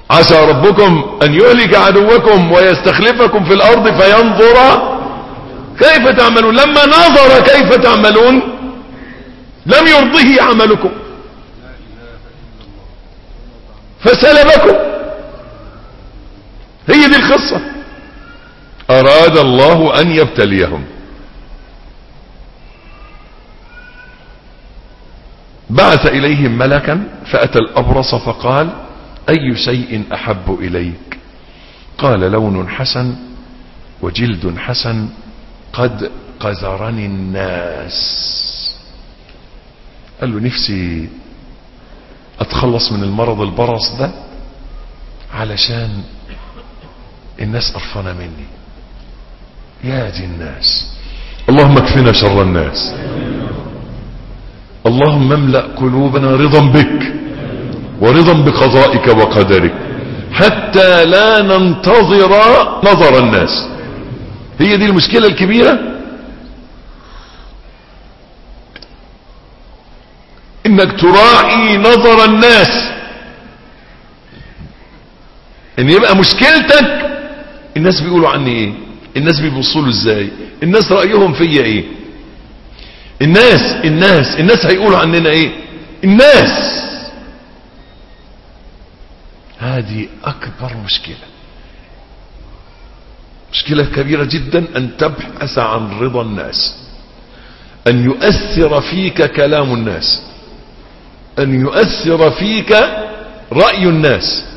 عسى ربكم ان يهلك عدوكم ويستخلفكم في الارض فينظر كيف تعملون لما نظر كيف تعملون لم يرضه عملكم فسلبكم هي دي القصة اراد الله ان يبتليهم بعث اليهم ملكا فاتى الابرص فقال اي شيء احب اليك قال لون حسن وجلد حسن قد قذرني الناس قال له نفسي اتخلص من المرض البرص ده علشان الناس قرفانه مني يا دي الناس اللهم اكفنا شر الناس اللهم املأ قلوبنا رضا بك ورضا بقضائك وقدرك حتى لا ننتظر نظر الناس هي دي المشكلة الكبيرة انك تراعي نظر الناس ان يبقى مشكلتك الناس بيقولوا عني ايه الناس بيبصوا له ازاي الناس رأيهم فيا ايه الناس الناس الناس هيقولوا عننا ايه الناس هذه اكبر مشكلة مشكلة كبيرة جدا ان تبحث عن رضا الناس ان يؤثر فيك كلام الناس ان يؤثر فيك رأي الناس